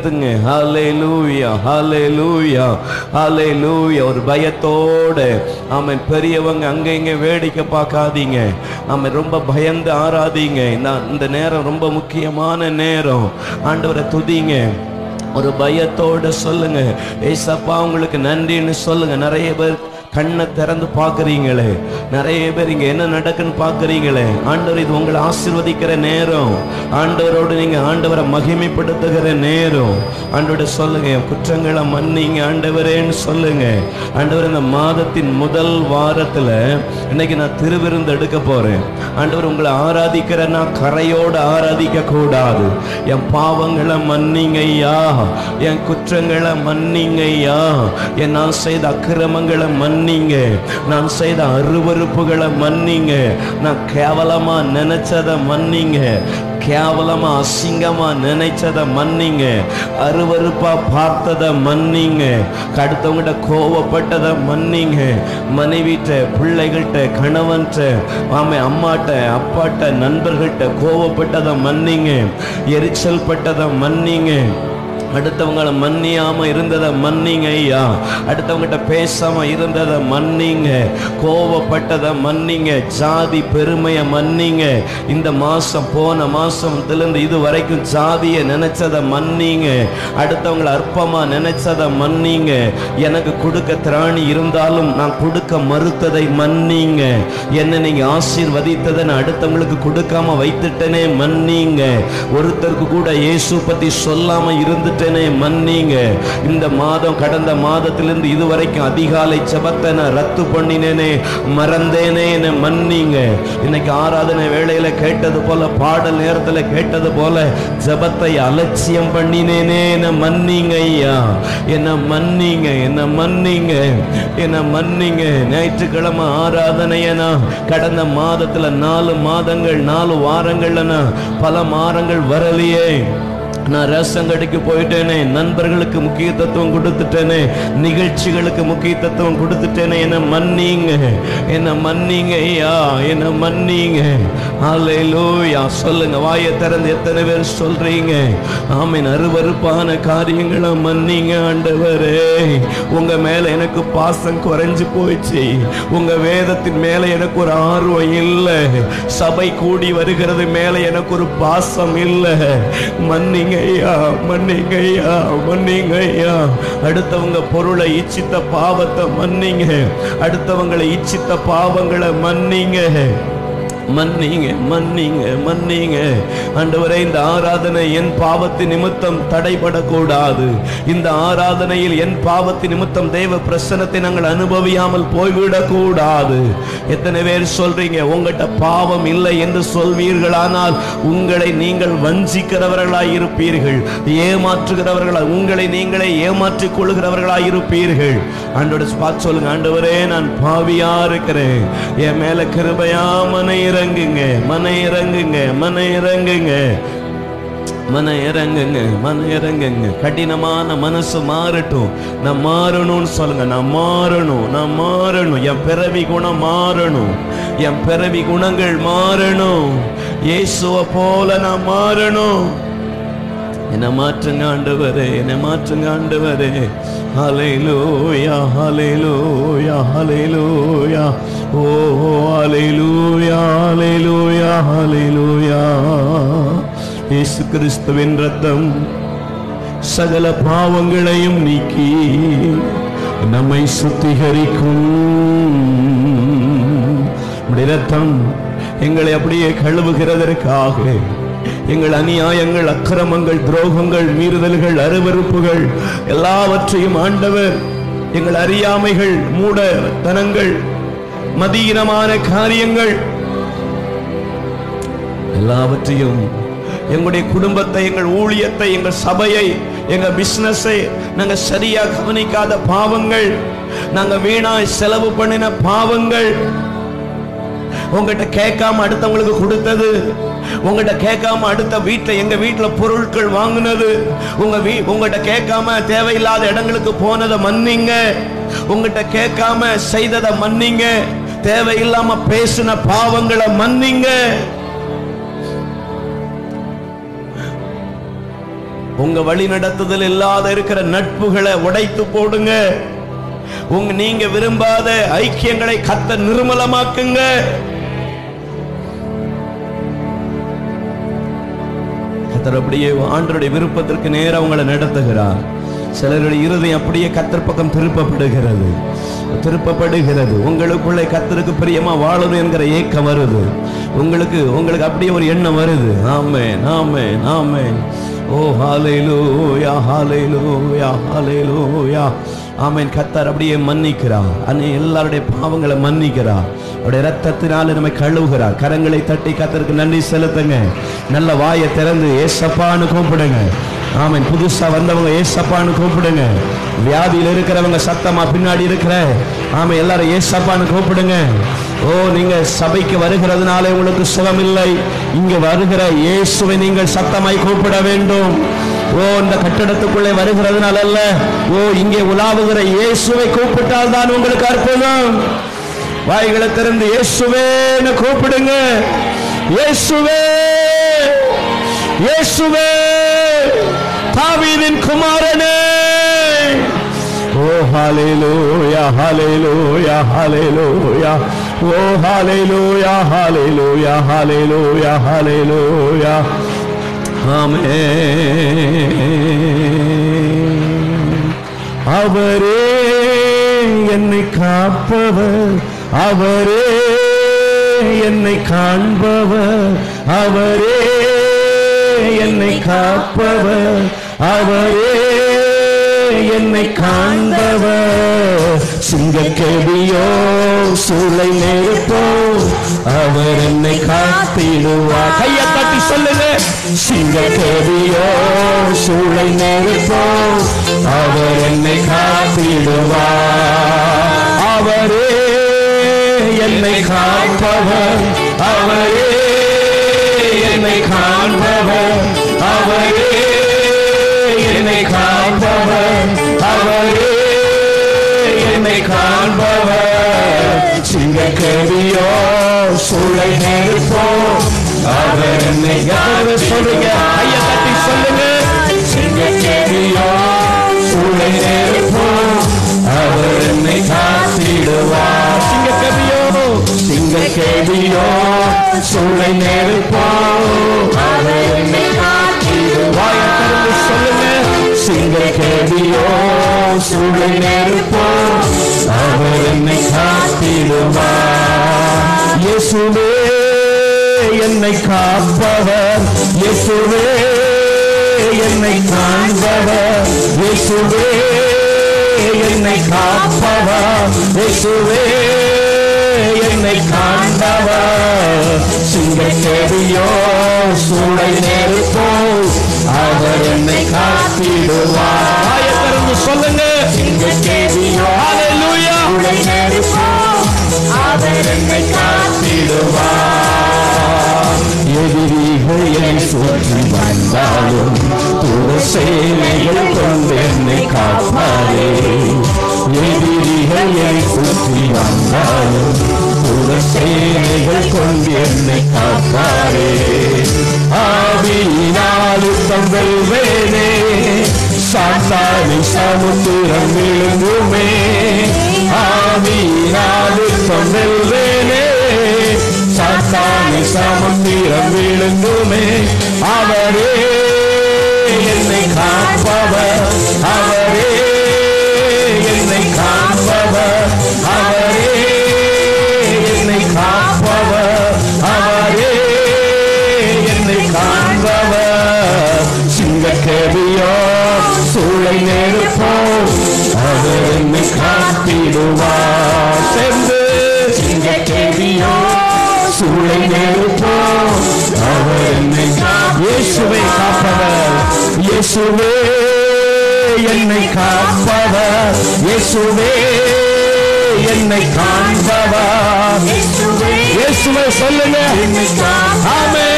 உயர்த்துங்க ஹalleluya ஹalleluya ஹalleluya ஒரு பயத்தோட ஆமென் பெரியவங்க அங்க இங்க வேடிக்கை பார்க்காதீங்க ஆமென் ரொம்ப பயந்து ஆராதீங்க இந்த- இந்த நேரம் ரொம்ப முக்கியமான நேரம் ஆண்டவரை துதிங்க ஒரு பயத்தோட சொல்லுங்க ஏசப்பா உங்களுக்கு நன்றின்னு சொல்லுங்க நிறைய பேர் கண்ணை திறந்து பார்க்கறீங்களே நிறைய பேர் இங்க என்ன நடக்குன்னு பார்க்கறீங்களே ஆண்டவர் இது உங்களை ஆசீர்வதிக்கிற நேரம் ஆண்டவரோடு நீங்க ஆண்டவரை மகிமைப்படுத்துகிற நேரம் ஆண்டவரை சொல்லுங்க என் குற்றங்களை மன்னிங்க ஆண்டவரேன்னு சொல்லுங்க ஆண்டவர் இந்த மாதத்தின் முதல் வாரத்துல இன்னைக்கு நான் திருவிருந்து எடுக்க போறேன் ஆண்டவர் உங்களை ஆராதிக்கிற நான் கரையோடு ஆராதிக்க கூடாது என் பாவங்களை மன்னிங்க ஐயா என் குற்றங்களை மன்னிங்க ஐயா என் நான் செய்த அக்கிரமங்களை மன்னிங்க நான் செய்த அருவருப்புகளை மன்னிங்க நான் கேவலமா நினைச்சத மன்னிங்க கேவலமா அசிங்கமா நினைச்சத மன்னிங்க அருவருப்பா பார்த்தத மன்னிங்க அடுத்தவங்கிட்ட கோவப்பட்டத மன்னிங்க மனைவிட்ட பிள்ளைகள்கிட்ட கணவன்கிட்ட ஆமை அம்மாட்ட அப்பாட்ட நண்பர்கள்ட்ட கோவப்பட்டத மன்னிங்க எரிச்சல் பட்டத மன்னிங்க அடுத்தவங்களை மன்னியாம இருந்ததை மன்னிங்க ஐயா அடுத்தவங்கிட்ட பேசாம இருந்ததை மன்னிங்க கோவப்பட்டதை மன்னிங்க ஜாதி பெருமையை மன்னிங்க இந்த மாசம் போன மாசத்துல இருந்து இது வரைக்கும் ஜாதியை நினைச்சதை மன்னிங்க அடுத்தவங்களை அற்பமா நினைச்சதை மன்னிங்க எனக்கு கொடுக்க திராணி இருந்தாலும் நான் கொடுக்க மறுத்ததை மன்னிங்க என்ன நீங்க ஆசீர்வதித்ததை நான் அடுத்தவங்களுக்கு கொடுக்காம வைத்துட்டேனே மன்னிங்க ஒருத்தருக்கு கூட இயேசு பத்தி சொல்லாம இருந்துட்டேனே மன்னிங்க இந்த மாதம் கடந்த மாதத்திலிருந்து இதுவரைக்கும் அதிகாலை ஜெபத்தை நான் ரத்து பண்ணினேனே மறந்தேனே என்னை மன்னிங்க இன்னைக்கு ஆராதனை வேளையில கேட்டது போல பாடல் நேரத்துல கேட்டது போல ஜெபத்தை அலட்சியம் பண்ணினேனே என்ன மன்னிங்க ஐயா என்ன மன்னிங்க என்ன மன்னிங்க என்ன மன்னிங்க ஞாயிற்றுக்கிழமை ஆராதனைய நான் கடந்த மாதத்துல நாலு மாதங்கள் நாலு வாரங்கள்ல நான் பல மாதங்கள் வரலையே நான் ரேஷன் கடைக்கு போயிட்டேனே நண்பர்களுக்கு முக்கியத்துவம் கொடுத்துட்டேனே நிகழ்ச்சிகளுக்கு முக்கியத்துவம் கொடுத்துட்டேனே என்ன மன்னிங்க என்ன மன்னிங்க ஐயா என்ன மன்னிங்க ஹalleluya சொல்லுங்க வாயை திறந்து எத்தனை பேர் சொல்றீங்க ஆமென் அருவருப்பான காரியங்களை மன்னிங்க ஆண்டவரே உங்க மேல எனக்கு பாசம் குறைஞ்சு போயிடுச்சு உங்க வேதத்தின் மேல எனக்கு ஒரு ஆர்வம் இல்லை சபை கூடி வருகிறது மேல எனக்கு ஒரு பாசம் இல்லை மன்னிங்க ஐயா மன்னிங்க ஐயா மன்னிங்க ஐயா அடுத்தவங்க பொருளை இச்சித்த பாவத்தை மன்னிங்க அடுத்தவங்களை இச்சித்த பாவங்களை மன்னிங்க மன்னிங்க மன்னிங்க மன்னிங்க ஆண்டவரே இந்த ஆராதனை என் பாவத்தின் நிமித்தம் தடைபடக்கூடாது இந்த ஆராதனையில் என் பாவத்தின் நிமித்தம் தேவ பிரசனத்தை நாங்கள் அனுபவியாமல் போய்விடக் கூடாது எத்தனை பேர் சொல்றீங்க உங்கள்கிட்ட பாவம் இல்லை என்று சொல்வீர்களானால் உங்களை நீங்கள் வஞ்சிக்கிறவர்களாய் இருப்பீர்கள் ஏமாற்றுகிறவர்களாய் உங்களை நீங்களே ஏமாற்றிக் கொள்கிறவர்களாய் இருப்பீர்கள் ஆண்டோட பார்த்து சொல்லுங்க ஆண்டவரே நான் பாவியா இருக்கிறேன் என் மேல கிருபையா மன இறங்குங்க மன இறங்குங்க மன இறங்குங்க மன இறங்குங்க மன இறங்குங்க கடினமான மனசு மாறட்டும் நான் மாறணும்னு சொல்லுங்க நான் மாறணும் நான் மாறணும் என் பிறவி குணம் மாறணும் என் பிறவி குணங்கள் மாறணும் இயேசுவை போல நான் மாறணும் என்னை மாற்றுங்க ஆண்டவரே என்னை மாற்றுங்க ஆண்டவரே ஹalleluya ஹalleluya ஹalleluya ஓ ஹalleluya ஹalleluya ஹalleluya இயேசு கிறிஸ்துவின் ரத்தம் சகல பாவங்களையும் நீக்கி நம்மை சுத்திகரிக்கும் உம்முடைய ரத்தம் எங்களை அப்படியே கழுவுகிறதற்காக எங்கள் அநியாயங்கள் அக்கிரமங்கள் துரோகங்கள் மீறுதல்கள் அருவருப்புகள் எல்லாவற்றையும் ஆண்டவர் எங்கள் அறியாமைகள் மூடத்தனங்கள் மதீனமான காரியங்கள் எல்லாவற்றையும் எங்களுடைய குடும்பத்தை எங்கள் ஊழியத்தை எங்கள் சபையை எங்க பிசினஸை நாங்க சரியா கவனிக்காத பாவங்கள் நாங்க வீணாய் செலவு பண்ணின பாவங்கள் உங்ககிட்ட கேட்காம அடுத்தவங்களுக்கு கொடுத்தது உங்ககிட்ட கேட்காம அடுத்த வீட்டுல எங்க வீட்டுல பொருட்கள் வாங்குனது உங்க வீ உங்ககிட்ட கேட்காம தேவையில்லாத இடங்களுக்கு போனதை மன்னிங்க உங்ககிட்ட கேட்காம செய்ததை மன்னிங்க தேவையில்லாம பேசின பாவங்களை மன்னிங்க உங்க வழி நடத்துதல் இல்லாத இருக்கிற நட்புகளை உடைத்து போடுங்க உங்க நீங்க விரும்பாத ஐக்கியங்களை கத்த நிர்மலமாக்குங்க கத்தர் அப்படியே ஆண்டருடைய விருப்பத்திற்கு நேரா உங்களை நடத்துகிறார் சிலருடைய இருதயம் அப்படியே கத்தர் பக்கம் திருப்பப்படுகிறது திருப்பப்படுகிறது உங்களுக்குள்ளே கத்தருக்கு பிரியமா வாழணும் என்கிற ஏக்கம் வருது உங்களுக்கு உங்களுக்கு அப்படியே ஒரு எண்ணம் வருது ஆமே ஆமே ஆமே ஓ ஹalleluya ஹalleluya ஹalleluya ஆமென் கத்தர் அப்படியே மன்னிக்கிறார் அன்னை எல்லாருடைய பாவங்களை மன்னிக்கிறார் அவருடைய ரத்தத்தினால நம்மை கழுவுகிறார் கரங்களை தட்டி கத்தருக்கு நன்றி செலுத்துங்க நல்ல வாயை திறந்து ஏசப்பான்னு கூப்பிடுங்க ஆமென் புதுசா வந்தவங்க ஏசப்பான்னு கூப்பிடுங்க வியாதியில் இருக்கிறவங்க சத்தமா பின்னாடி இருக்கிற ஆமா எல்லாரும் ஏசப்பான்னு கூப்பிடுங்க ஓ நீங்க சபைக்கு வருகிறதுனால உங்களுக்கு சுகம் இல்லை இங்க வருகிற இயேசுவை நீங்கள் சத்தமாய் கூப்பிட வேண்டும் ஓ இந்த கட்டடத்துக்குள்ளே வருகிறதுனால அல்ல ஓ இங்கே உலாவுகிற இயேசுவை கூப்பிட்டால் தான் உங்களுக்கு அற்புதம் வாய்களை திறந்து இயேசுவேன்னு கூப்பிடுங்க இயேசுவே இயேசுவே தாவீதின் குமாரனே ஓ ஹalleluya ஹalleluya ஹalleluya ஓ ஹalleluya ஹalleluya ஹalleluya ஹalleluya ஆமென் அவரே என்னை காப்பவர் அவரே என்னை காண்பவர் அவரே என்னை காப்பவர் அவரே என்னை காண்பவர் சிங்கக்கேடியோ சூளை நெருப்போ அவர் என்னை காத்திடுவார் கையை தட்டி சொல்லுங்க சிங்கக்கேடியோ சூளை நெருப்போ அவர் என்னை காத்திடுவார் அவரே என்னை காப்பவர் அவரே என்னை காண்பவர் அவரே என்னை காண்பவர் அவரே என்னை காண்பவர் சிங்கக்கடியோ சூளை நெருப்போ அவர் என்னை யாரு சொல்லுங்க கையை தட்டி சொல்லுங்க சிங்கக்கடியோ சூளை நெருப்போ அவர் என்னை காத்திடுவார் சிங்கக்கடியோ சிங்கக்கடியோ சூளை நெருப்போ அவர் என்னை காத்திடுவார் திறந்து சொல்லுங்க சிங்கக்கடியோ சூளை நெருப்போ அவர் என்னை காத்திடுவார் இயேசுவே என்னை காப்பவர் இயேசுவே என்னை காண்பவர் இயேசுவே என்னை காப்பவர் இயேசுவே என்னை காண்பவர் சிங்கக்கேடியோ சூளை நெருப்போ அவர் என்னை காத்திடுவார் வாயை திறந்து சொல்லுங்க சிங்கக்கேடியோ ஹalleluya சூளை நெருப்போ அவர் என்னை காத்திடுவார் எதிரிகள் என்னை சுற்றி வந்தாலும் துர சேனைகள் கொண்டு என்னை காப்பாரே எதிரிகள் என்னை சுற்றி வந்தாலும் துர சேனைகள் கொண்டு என்னை காப்பாரே ஆவியினாலுத்தம் வெல்வேனே சாத்தானை சமுத்திரம் விழுங்குமே ஆவியினாலுத்தம் வெல்வேனே சாத்தானை சமுத்திரம் விழுங்குமே அவரே என்னை காப்பவர் அவரே என்னை காப்பவர் அவரே என்னை காப்பவர் அவரே என்னை காண்பவர் சிங்கக்கேவியோ சூளை நெருப்போ அவர் என்னை காத்திடுவார் சேர்ந்து சிங்கக்கேவியோ சூளை நெருப்போ அவர் என்னை இயேசுவை காப்பவர் இயேசுவே என்னை காப்பவர் இயேசுவே என்னை காண்பவர் இயேசுவை சொல்லுங்க ஆமே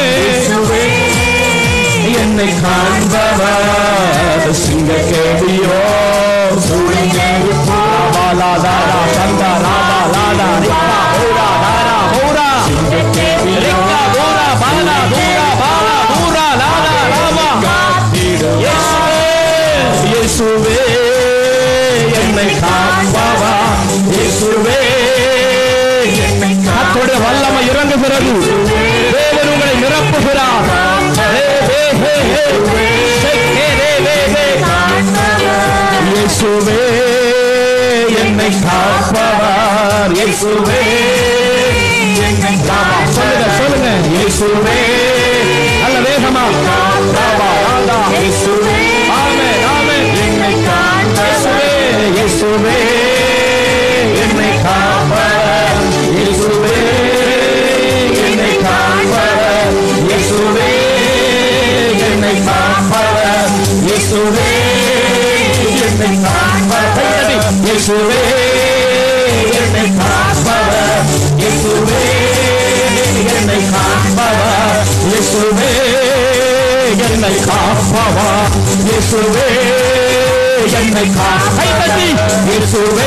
என்னை காண்பவர் சிங்க கேடியோ சூழி நெருப்போ லாதா சந்தா லாதா லாதா ரிக்கா ஹோரா தாரா ஹோரா ரிக்கா ஹோரா பாலா ஹோரா பாலா ஹோரா லாதா லாவா இயேசுவே என்னை காப்பவா இயேசுவே என்னை கர்த்தருடைய வல்லமை இறங்குகிறது தேவன் உங்களை நிரப்புகிறார் ஹே, ஹே, ஹே, ஹே. ஹே, ஹே, ஹே, ஹே. இயேசுவே என்னை காப்பவர் இயேசுவே என்னை காப்பவர். சொல்லுங்க சொல்லுங்க இயேசுவே நல்ல வேகமா ராபா, ராதா. ஆமென், ஆமென். இயேசுவே, இயேசுவே என்னை காப்பவர் இயேசுவே என்னை காப்பவர் இயேசுவே என்னை காப்பவர் இயேசுவே என்னை காப்பவர் இயேசுவே என்னை காப்பவர் இயேசுவே என்னை காப்பவர் இயேசுவே என்னை காப்பவர் இயேசுவே என்னை காப்பவர் இயேசுவே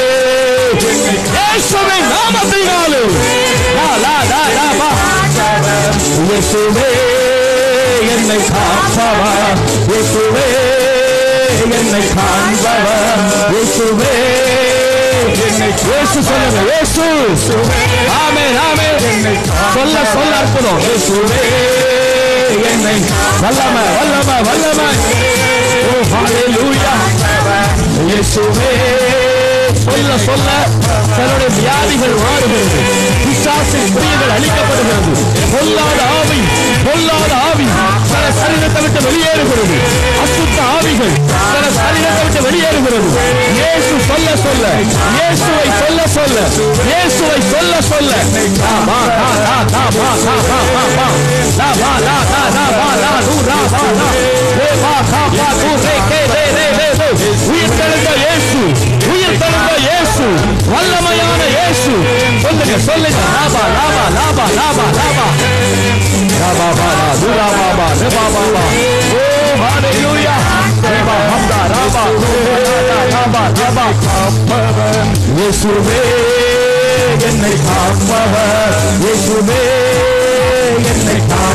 இயேசுவே நாமத்தினாலே லா லா லா லா பா இயேசுவே என்னை காப்பவர் இயேசுவே என்னை காண்பவர் இயேசுவே என்னை இயேசு சொல்லுங்க இயேசு ஆமென் ஆமென் சொல்ல சொல்ல அற்புதம் இயேசுவே என்னை வல்லமை வல்லமை வல்லமை ஓ ஹalleluya இயேசுவே சொல்ல சொல்ல தன்னுடைய வியாதிகள் மாறுகிறது பிசாசின் கிரியைகள் அழிக்கப்படுகிறது பொல்லாத ஆவி பொல்லாத ஆவி சில சரீரத்தை விட்டு வெளியேறுகிறது அசுத்த ஆவிகள் சில சரீரத்தை விட்டு வெளியேறுகிறது இயேசு சொல்ல சொல்ல இயேசுவை சொல்ல சொல்ல இயேசுவை சொல்ல சொல்ல லா பா லா லா லா பா லா பா பா பா லா பா லா லா லா பா லா லூ ரா பா லா ரே பா கா பா தூ ரே கே ரே ரே ரே ரே உயிர் தெழுந்த இயேசு உயிர் தெழுந்த இயேசு வல்லமையான இயேசு சொல்லுங்க சொல்லுங்க லாபா லாபா லாபா லாபா லாபா லாபா பா லா து ரா பா பா ரே பா பா பா ஓ ஹalleluya ரே பா ஹம்தா ராபா லாபா லாபா காப்பவர் இயேசுவே என்னை காப்பவர் இயேசுவே என்னை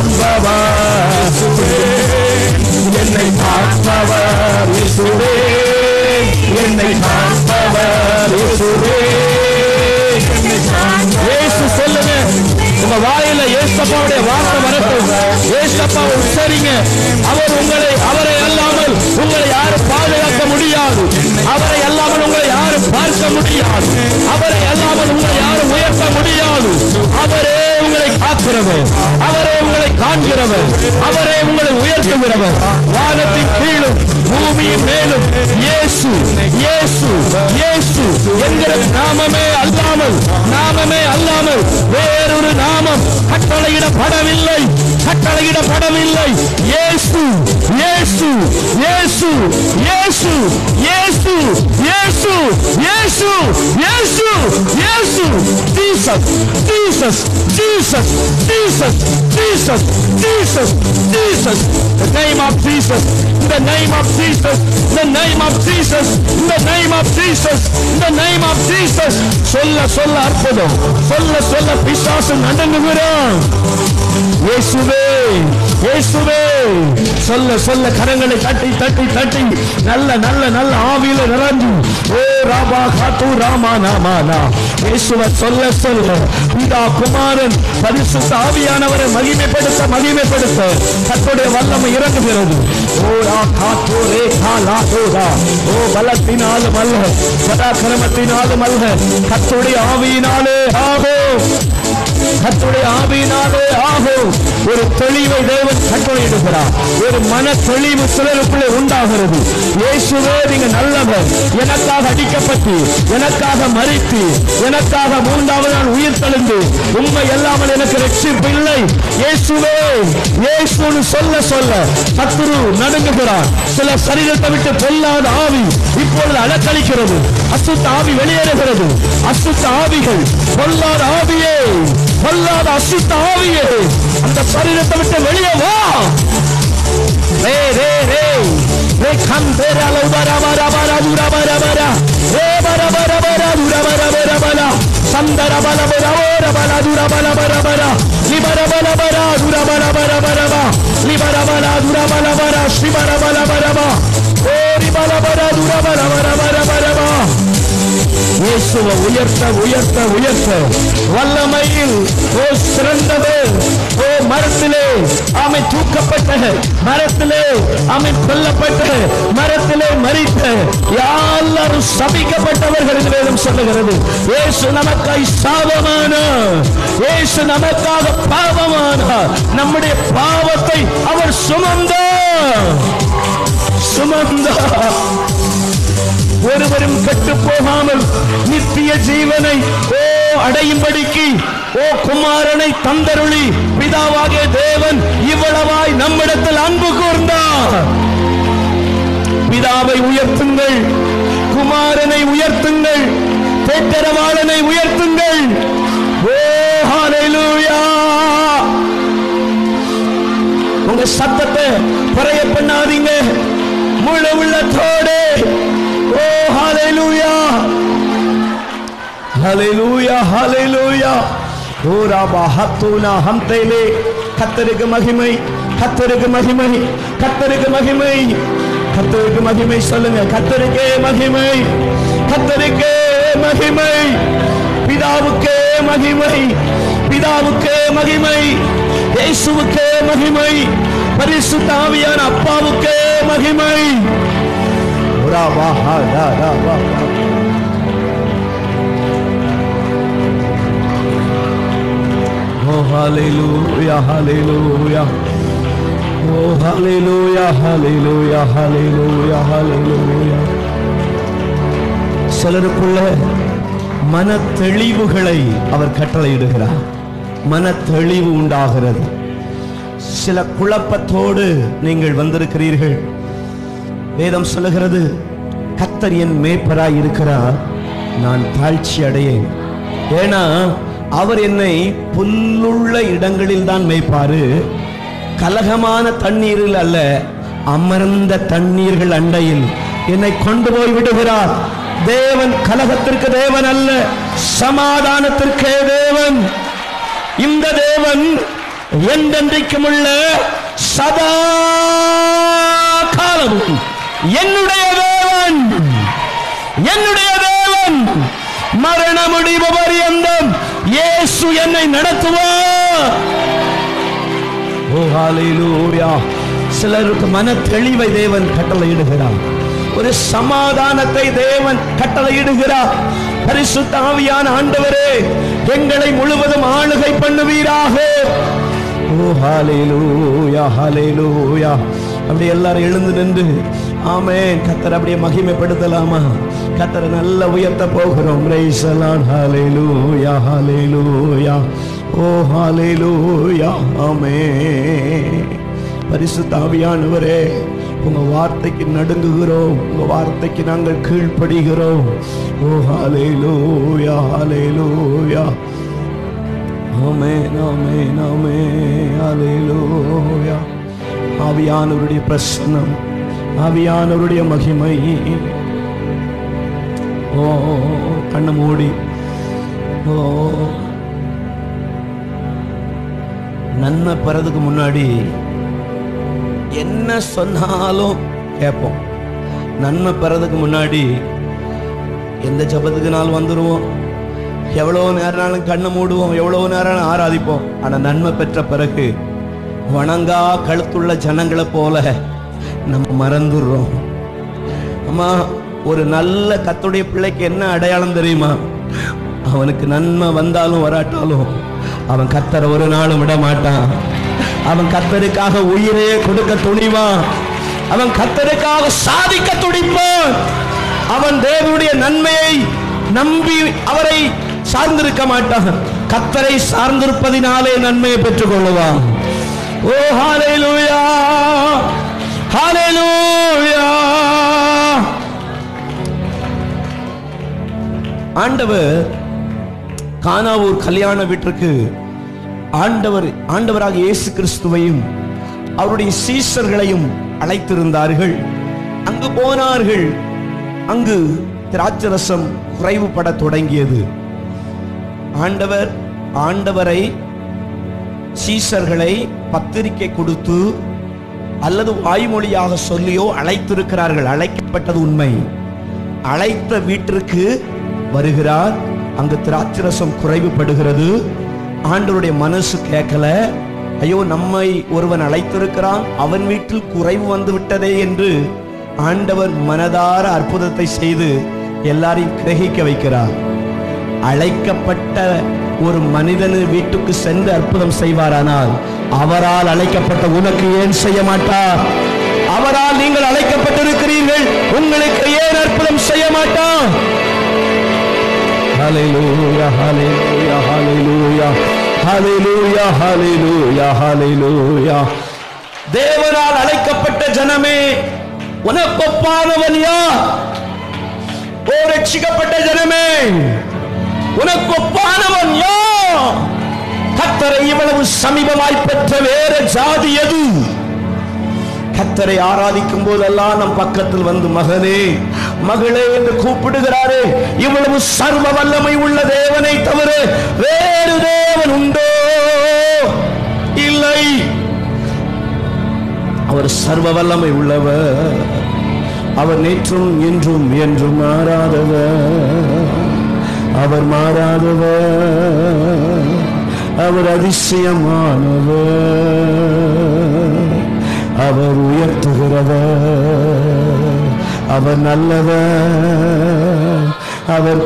காப்பவர் என்னை காப்பவர் இயேசுவே என்னை காப்பவர் இயேசுவே இயேசு சொல்லுங்க உங்க வாயில ஏசப்பாவுடைய வார்த்தை வரட்டும் ஏசப்பாவை உச்சரிங்க அவர் உங்களை அவரை அல்லாமல் உங்களை யாரும் பாதுகாக்க முடியாது அவரை அல்லாமல் உங்களை யாரும் பார்க்க முடியாது அவரை அல்லாமல் உங்களை யாரும் உயர்த்த முடியாது அவரே உங்களை காக்கிறவர் அவரே உங்களை காண்கிறவர் அவரே உங்களை உயர்த்துகிறவர் வானத்தின் கீழும் பூமியின் மேலும் இயேசு இயேசு இயேசு என்கிற நாமமே அல்லாமல் நாமமே அல்லாமல் வேறொரு நாமம் கட்டளையிடப்படவில்லை கட்டளையிடப்படவில்லை இயேசு Yesu Yesu Yesu Yesu Yesu Yesu Yesu Yesu Jesus Jesus Jesus Jesus Jesus Jesus Jesus the name of Jesus in the name of Jesus in the name of Jesus in the name of Jesus in the name of Jesus சொல்ல சொல்ல அற்புதம் சொல்ல சொல்ல பிசாசு நடுங்குகிறான் இயேசுவே இயேசுவே சொல்ல சொல்ல கரங்களை தட்டி தட்டி தட்டி நல்ல நல்ல நல்ல ஆவியில நிறைஞ்சு ஓ ராபா காத்து ராமா நாமானா இயேசுவ சொல்ல சொல்ல பிதா குமாரன் பரிசுத்த ஆவியானவரை மகிமைப்படுத்த மகிமைப்படுத்த கர்த்தருடைய வல்லமை இறங்குகிறது ஓ ரா காத்து ரே காலா தோதா ஓ பலத்தினாலும் அல்ல பராக்கிரமத்தினாலும் அல்ல கர்த்தருடைய ஆவியினாலே ஆகோ கர்த்தருடைய ஆவியினாலே ஆகும் ஒரு தெளிவை தேவன் கட்டளையிடுகிறார் ஒரு மன தெளிவு சிலருக்குள்ளே உண்டாகிறது இயேசுவே நீங்க நல்லவர் எனக்காக அடிக்கப்பட்டு எனக்காக மறித்து எனக்காக மூன்றாவது நாள் உயிர் தெழுந்து உண்மை இல்லாமல் எனக்கு ரட்சிப்பு இல்லை இயேசுவே இயேசுன்னு சொல்ல சொல்ல சத்துரு நடுங்குகிறார் சில சரீரத்தை விட்டு பொல்லாத ஆவி இப்பொழுது அலக்களிக்கிறது அசுத்த ஆவி வெளியேறுகிறது அசுத்த ஆவிகள் பொல்லாத ஆவியே பொல்லாத அசுத்த ஆவியே அந்த சரீரத்தை விட்டு வெளியே வா ரே ரே ரே ரே கம் பேரா லௌபரா பரா பரா துரா பரா பரா ரே பரா பரா பரா துரா பரா பரா பரா சந்தர பல பரா ஓர பல துரா பல பரா பரா லிபர பல பரா துரா பல பரா பரா பா லிபர பல துரா பல பரா ஸ்ரீபர பல பரா பா ஓ ரிபல இயேசுவை உயர்த்த உயர்த்த உயர்த்த வல்லமையில் ஓ சிறந்தது ஓ மரத்திலே ஆமை தூக்கப்பட்ட மரத்திலே ஆமை கொல்லப்பட்ட மரத்திலே மறித்த எல்லாரும் சபிக்கப்பட்டவர்கள் என்று வேதம் சொல்லுகிறது இயேசு நமக்காய் சாபமான இயேசு நமக்காக பாவமான நம்முடைய பாவத்தை அவர் சுமந்தார் சுமந்தார் ஒருவரும் கெட்டு போகாமல் நித்திய ஜீவனை ஓ அடையும்படிக்கு ஓ குமாரனை தந்தருளி பிதாவாகிய தேவன் இவ்வளவாய் நம்மிடத்தில் அன்பு கூர்ந்தார் பிதாவை உயர்த்துங்கள் குமாரனை உயர்த்துங்கள் பேட்டரவாளனை உயர்த்துங்கள் ஓ ஹalleluya உங்க சத்தத்தை குறைய பண்ணாதீங்க முழு உள்ளத்தோடு ஓ ஹalleluya ஹalleluya ஹalleluya ஓ ராபா ஹத்துனா ஹம்தைலே கத்தருக்கு மகிமை கத்தருக்கு மகிமை கத்தருக்கு மகிமை கத்தருக்கு மகிமை சொல்லுங்க கத்தருக்கே மகிமை கத்தருக்கே மகிமை பிதாவுக்கே மகிமை பிதாவுக்கே மகிமை இயேசுவுக்கே மகிமை பரிசுத்த ஆவியான அப்பாவுக்கே மகிமை ராபா ஹா ரா ரா வா வா. Oh, hallelujah, hallelujah. Oh, hallelujah, hallelujah, hallelujah, hallelujah. சிலருக்குள்ள மன தெளிவுகளை அவர் கட்டளையிடுகிறார் மன தெளிவு உண்டாகிறது சில குழப்பத்தோடு நீங்கள் வந்திருக்கிறீர்கள் வேதம் சொல்லுகிறது கத்தர் என் மேய்ப்பராய் இருக்கிறார் நான் தாழ்ச்சி அடையேன் ஏன்னா அவர் என்னை புல்லுள்ள இடங்களில் தான் மேய்ப்பாரு கலகமான தண்ணீரில் அல்ல அமர்ந்த தண்ணீர்கள் அண்டையில் என்னை கொண்டு போய் விடுகிறார் தேவன் கலகத்திற்கு தேவன் அல்ல சமாதானத்திற்கே தேவன் இந்த தேவன் என்றென்றைக்கும் உள்ள சதா காலமும் என்னுடைய தேவன் என்னுடைய தேவன் மரண முடிவு பரியந்தம் இயேசு என்னை நடத்துவார் ஓ ஹalleluya சிலருக்கு மன தெளிவை தேவன் கட்டளையிடுகிறார் ஒரு சமாதானத்தை தேவன் கட்டளையிடுகிறார் பரிசுத்த ஆவியான ஆண்டவரே எங்களை முழுவதும் ஆளுகை பண்ணுவீராக ஓ ஹalleluya ஹalleluya அப்படி எல்லாரும் எழுந்து நின்று ஆமென் கத்தர் அப்படியே மகிமைப்படுத்தலாமா கத்தரை நல்ல உயர்த்த போகிறோம் ரைசலான் ஹalleluya ஹalleluya ஓ ஹalleluya ஆமென் பரிசுத்த ஆவியானவரே உங்க வார்த்தைக்கு நடுங்குகிறோம் உங்க வார்த்தைக்கு நாங்கள் கீழ்ப்படுகிறோம் ஓ ஹalleluya ஹalleluya ஆமென் ஆமென் ஆமென் ஹalleluya ஆவியானவருடைய பிரசன்னம் ஆவியானவருடைய மகிமை ஓ கண்ணை மூடி ஓ நன்மை பெறதுக்கு முன்னாடி என்ன சொன்னாலும் கேட்போம் நன்மை பெறதுக்கு முன்னாடி எந்த ஜபத்துக்குனாலும் வந்துடுவோம் எவ்வளோ நேரம்னாலும் கண்ணை மூடுவோம் எவ்வளோ நேரம் ஆராதிப்போம் ஆனால் நன்மை பெற்ற பிறகு வணங்கா கழுத்துள்ள ஜனங்களை போல நம்ம மறந்துடுறோம் அம்மா ஒரு நல்ல கத்துடைய பிள்ளைக்கு என்ன அடையாளம் தெரியுமா அவனுக்கு நன்மை வந்தாலும் வராட்டாலும் அவன் கத்தரை ஒரு நாளும் விட மாட்டான் அவன் கத்தருக்காக உயிரே கொடுக்க துணிவான் அவன் கத்தருக்காக சாதிக்க துடிப்பான் அவன் தேவனுடைய நன்மையை நம்பி அவரை சார்ந்திருக்க மாட்டான் கத்தரை சார்ந்திருப்பதினாலே நன்மையை பெற்றுக் கொள்ளுவான் ஓ ஹalleluya ஹalleluya ஆண்டவர் கானாவூர் கல்யாண வீட்டிற்கு ஆண்டவர் ஆண்டவராக இயேசு கிறிஸ்துவையும் அவருடைய சீஷர்களையும் அழைத்திருந்தார்கள் அங்கு போனார்கள் அங்கு திராட்சரசம் குறைவுபட தொடங்கியது ஆண்டவர் ஆண்டவரை சீஷர்களை பத்திரிக்கை கொடுத்து அல்லது வாய்மொழியாக சொல்லியோ அழைத்திருக்கிறார்கள் அழைக்கப்பட்டது உண்மை அழைத்த வீட்டிற்கு வருகிறார் அங்கு திராட்சரசம் குறைவுபடுகிறது ஆண்டவருடைய மனசு கேட்கல ஐயோ நம்மை ஒருவன் அழைத்திருக்கிறான் அவன் வீட்டில் குறைவு வந்து விட்டதே என்று ஆண்டவர் மனதார அற்புதத்தை செய்து எல்லாரையும் கிரகிக்க வைக்கிறார் அழைக்கப்பட்ட ஒரு மனிதனு வீட்டுக்கு சென்று அற்புதம் செய்வாரானால் அவரால் அழைக்கப்பட்ட உனக்கு ஏன் செய்ய மாட்டார் அவரால் நீங்கள் அழைக்கப்பட்டிருக்கிறீர்கள் உங்களுக்கு ஏன் அற்புதம் செய்ய மாட்டார் Hallelujah, hallelujah, hallelujah, hallelujah, hallelujah, hallelujah. தேவனால் அழைக்கப்பட்ட ஜனமே உனக்கொப்பானவன் யார் ஓ ரட்சிக்கப்பட்ட ஜனமே உனக்கொப்பானவன் யார் கத்தரை இவ்வளவு சமீபமாய் பெற்ற வேற ஜாதி எது கத்தரை ஆராதிக்கும் போதெல்லாம் நம் பக்கத்தில் வந்து மகனே மகளே என்று கூப்பிடுகிறாரே இவ்வளவு சர்வ வல்லமை உள்ள தேவனை தவிர வேறு தேவன் உண்டோ இல்லை அவர் சர்வ வல்லமை உள்ளவர் அவர் நேற்றும் இன்றும் என்றும் மாறாதவர் அவர் மாறாதவர் அவர் அதிசயமானவர் அவர் உயர்த்துகிறவர் அவர் நல்லவர் அவர்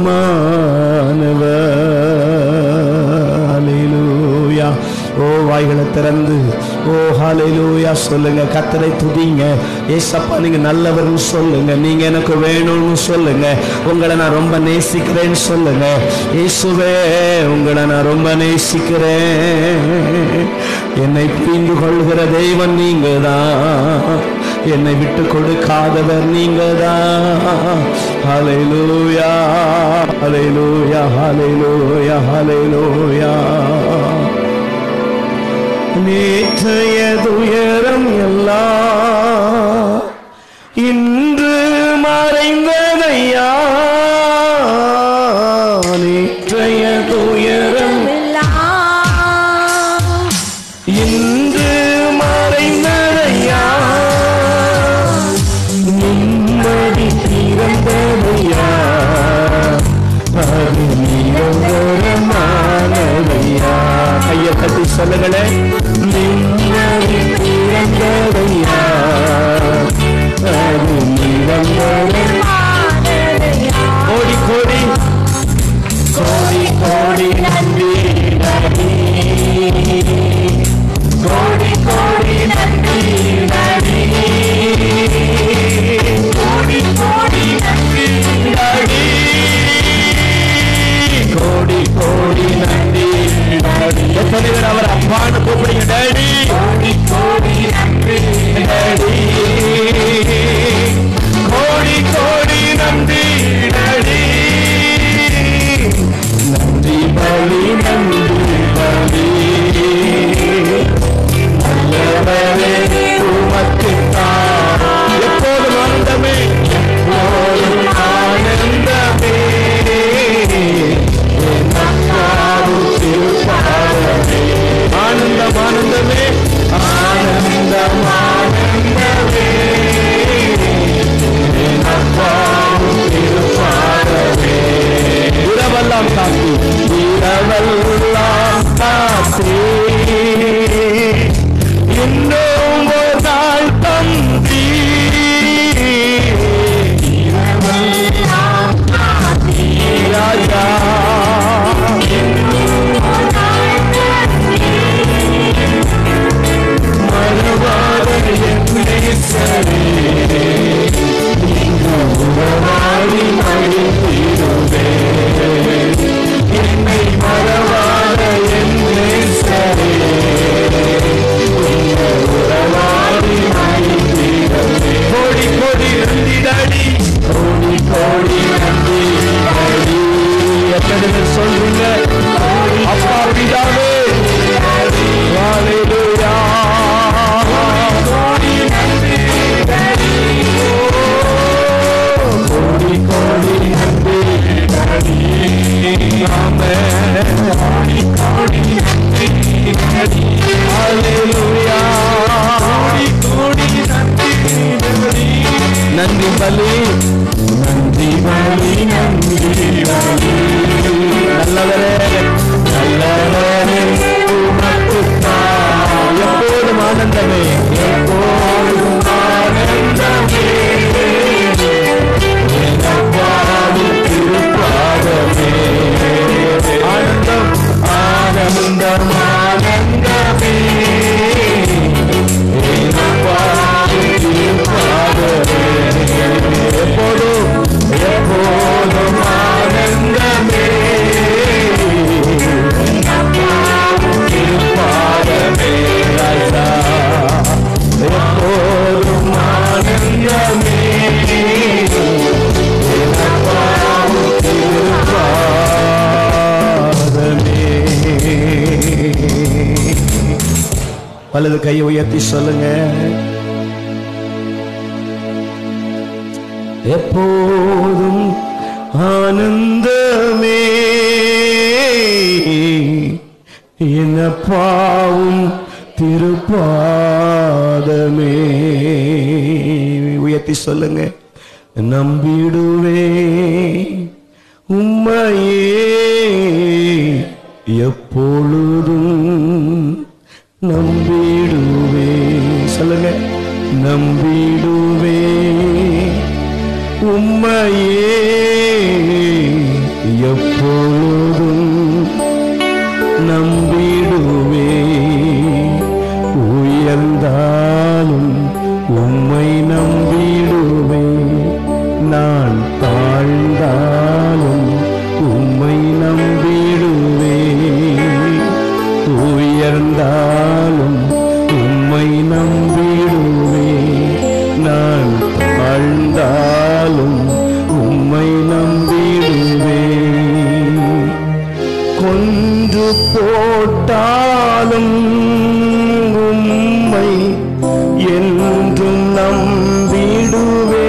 போதுமானவர் ஹalleluya ஓ வாய்களை திறந்து ஓ ஹalleluya சொல்லுங்க கத்தரை துதிங்க ஏசப்பா நீங்க நல்லவர்னு சொல்லுங்க நீங்க எனக்கு வேணும்னு சொல்லுங்க உங்களை நான் ரொம்ப நேசிக்கிறேன்னு சொல்லுங்க இயேசுவே உங்களை நான் ரொம்ப நேசிக்கிறேன் என்னை புரிந்து கொள்கிற தெய்வன் நீங்க தான் என்னை விட்டு கொடுக்காதவர் நீங்க தான் ஹalleluya ஹalleluya ஹalleluya ஹalleluya நேற்றைய துயரம் எல்லாம் இன்று மறைந்ததையா நேற்றைய துயரம் இன்று மறைந்ததையா நிம்மதி பிறந்ததையா அது நிரந்தரமானதையா கைய கட்டி சொல்லுங்களே நிம்மதி பிறந்ததையா அது நிரந்தரம் கோடி கோடி கோடி கோடி நன்றி நன்றி கோடி கோடி நன்றி நன்றி கோடி கோடி நன்றி நன்றி கோடி கோடி நன்றி நன்றி எத்தனை பேர் அவர் அப்பான்னு கூப்பிடுங்க வலது கையை உயர்த்தி சொல்லுங்க எப்போதும் ஆனந்தமே என்னப்பாவும் திருப்பாதமே உயர்த்தி சொல்லுங்க நம்பிடுவே உம்மையே எப்பொழுதும் நம்பிடுவே சொல்லுங்க நம்பிடுவே உம்மையே எப்பொழுதும் நம்பிடுவே உயர்ந்தாலும் உம்மை நம்பிடுவே நான் தாழ்ந்தாலும் உம்மை நம்பிடுவே உயர்ந்தாலும் உம்மை நம்பிடுவே நான் தாழ்ந்தாலும் உம்மை நம்பிடுவே கொன்று போட்டாலும் உம்மை என்றும் நம்பிடுவே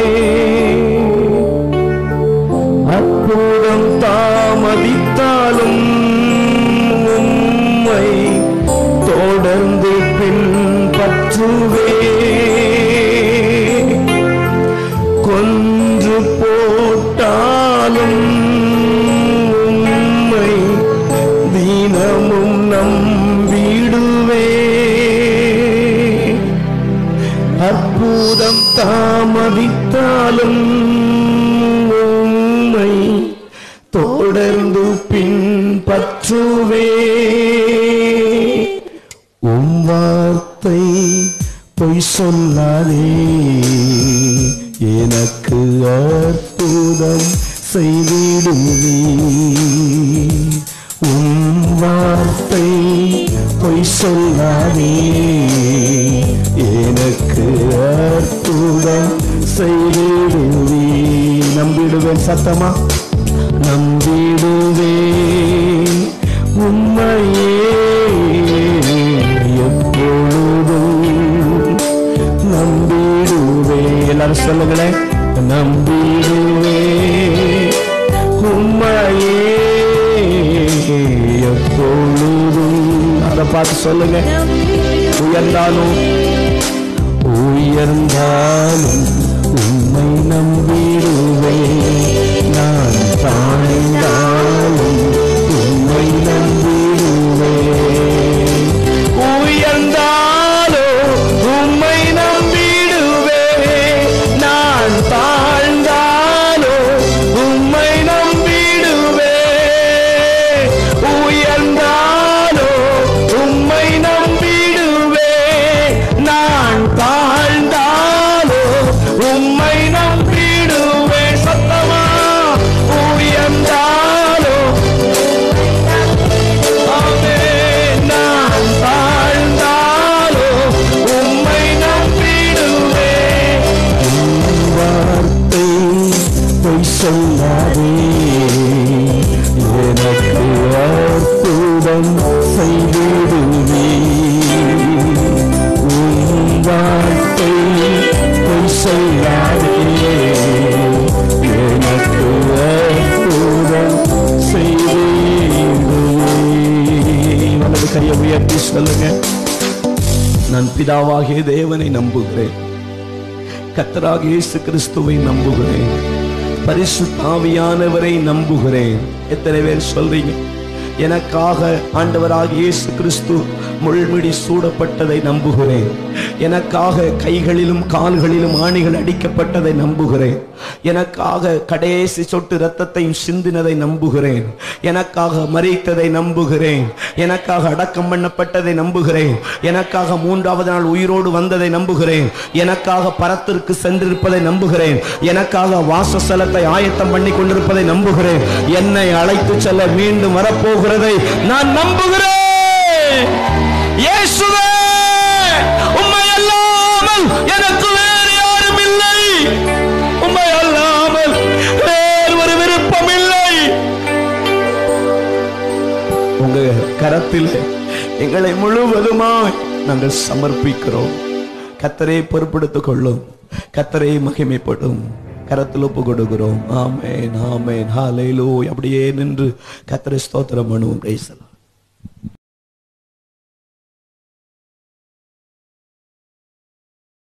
அற்புதம் தாமதித்தாலும் உம்மை தொடர்ந்து பின்பற்றுவே கொன்று போட்டாலும் உம்மை தினமும் நம்பிடுவே அற்புதம் தாமதித்தாலும் உம்மை தொடர்ந்து பின்பற்றுவே உம் வார்த்தை பொய் சொல்லாதே எனக்கு அற்புதம் செய்திடுவே உம் வார்த்தை பொய் சொல்லாதே எனக்கு அற்புதம் செய்திடுவே நம்பிடுவேன் சத்தமா நம்பிடுவேன் உண்மையே எப்பொழுதும் நம்பிடுவே எல்லாரும் சொல்லுங்களேன் நம்பிடுவே உண்மையே எப்பொழுதும் அதை பார்த்து சொல்லுங்க உயர்ந்தாலும் உயர்ந்தாலும் உண்மை நம்பிடுவே நான் தாழ்ந்தாலும் உண்மை நம்பிடுவே உயர்ந்தாலோ உம்மை நம்பிடுவே நான் தாழ்ந்தாலோ உம்மை நம்பிடுவே உயர்ந்தாலோ உம்மை நம்பிடுவே நான் தாழ்ந்தாலோ உம்மை நம்பிடுவே சத்தமா உயர்ந்தாலோ ஆமென். நான் தாழ்ந்தாலோ உம்மை நம்பிடுவேன். உம் வார்த்தை பொய் சொல்லாதே எனக்கு அற்புதம் செய்திடுவே உம் வார்த்தை பொய் சொல்லாதே எனக்கு அற்புதம் செய்திடுவே வலது கையை உயர்த்தி சொல்லுங்க நான் பிதாவாகிய தேவனை நம்புகிறேன் கத்தராக இயேசு கிறிஸ்துவை நம்புகிறேன் பரிசுத்தாவியானவரை நம்புகிறேன் எத்தனை பேர் சொல்றீங்க எனக்காக ஆண்டவராக இயேசு கிறிஸ்து முள்முடி சூடப்பட்டதை நம்புகிறேன் எனக்காக கைகளிலும் கால்களிலும் ஆணிகள் அடிக்கப்பட்டதை நம்புகிறேன் எனக்காக கடைசி சொட்டு ரத்தத்தையும் சிந்தினதை நம்புகிறேன் எனக்காக மறித்ததை நம்புகிறேன் எனக்காக அடக்கம் பண்ணப்பட்டதை நம்புகிறேன் எனக்காக மூன்றாவது நாள் உயிரோடு வந்ததை நம்புகிறேன் எனக்காக பரத்திற்கு சென்றிருப்பதை நம்புகிறேன் எனக்காக வாசஸ்தலத்தை ஆயத்தம் பண்ணி கொண்டிருப்பதை நம்புகிறேன் என்னை அழைத்து செல்ல மீண்டும் வரப்போகிறதை நான் நம்புகிறேன் இயேசுவே உம்மை அல்லாமல் எனக்கு வேறு யாரும் இல்லை உம்மை அல்லாமல் வேறு ஒரு விருப்பம் இல்லை உங்க கரத்தில் எங்களை முழுவதுமாய் நாங்கள் சமர்ப்பிக்கிறோம் கத்தரை பொறுப்படுத்திக் கொள்ளும் கத்தரை மகிமைப்படும் கரத்தில் ஒப்பு கொடுக்கிறோம் ஆமேன் ஆமேன் ஹalleluya அப்படியே நின்று கத்தரை ஸ்தோத்திரம் பண்ணுவோம் பிரைஸ்